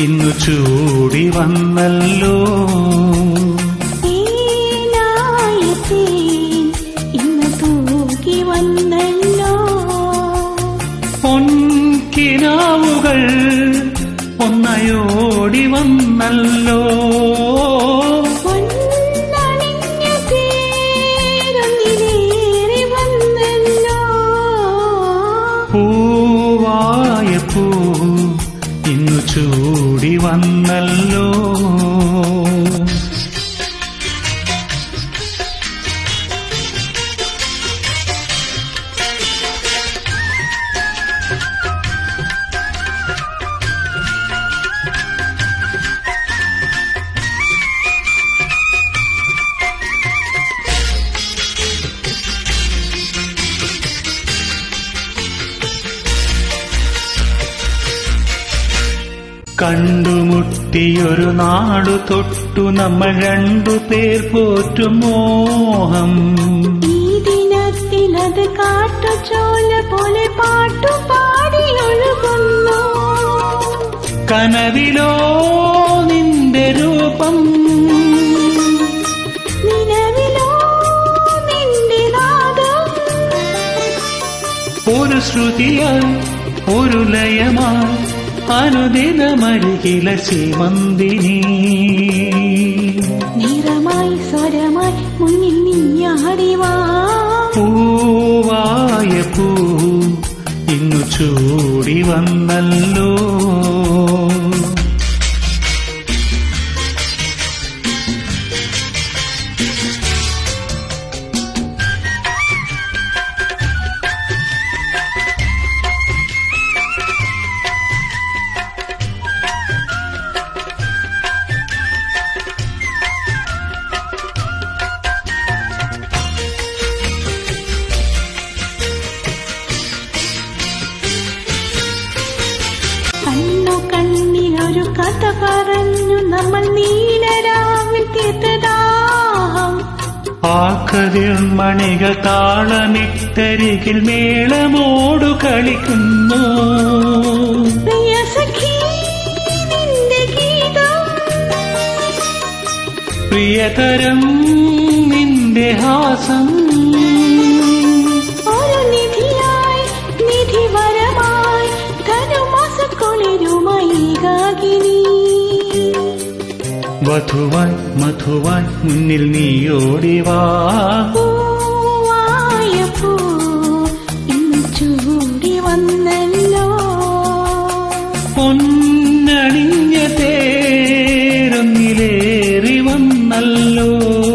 ഇന്നു ചൂടി വന്നല്ലോ തേനായത്തേ ഇന്ന് തൂക്കി വന്നല്ലോ പൊൻകിനാവുകൾ ഒന്നയോടി വന്നല്ലോ പൊന്നണിഞ്ഞ തേരൊന്നിലേറി വന്നല്ലോ പൂവായ പൂ ഇന്നു ചൂടി വന്നല്ലോ കണ്ടുമുട്ടിയൊരു നാടു തൊട്ടു നമ്മൾ രണ്ടു പേർ പോറ്റും മോഹം ഈ ദിനത്തിലത് കാട്ടുചോല പോലെ പാട്ടുപാടി ഒഴുകുന്നു കനവിലോ നിന്റെ രൂപം നിലവിലോ നിന്റെ നാദം ഒരു ശ്രുതിയായി ഒരു ലയമായി അനുദിനമരികില സീമന്തിനി നിറമായി സ്വരമായി മുന്നിൽ നീയാടിവാ പൂവായ പൂ ഇന്നു ചൂടി വന്നല്ലോ കണ്ണു കണ്ണിലൊരു കഥ പറഞ്ഞു നമ്മൾ നീലരാവിൽ തീർത്തതാഹം ആ കതിർ മണികൾ താളമിട്ടരികിൽ മേളമോടു കളിക്കുന്നു പ്രിയ സഖി നിന്റെ ഗീതം പ്രിയതരം നിന്റെ ഹാസം ഒരു നിധിയായി നിധിവരമായി ധനുമാസക്കുളിരുമായി ഗാഗിനി വധുവായി മധുവായി മുന്നിൽ നീയോടിവാ പൂവായ പൂ ഇന്ന് ചൂടി വന്നല്ലോ പൊന്നണിഞ്ഞ തേരൊന്നിലേറി വന്നല്ലോ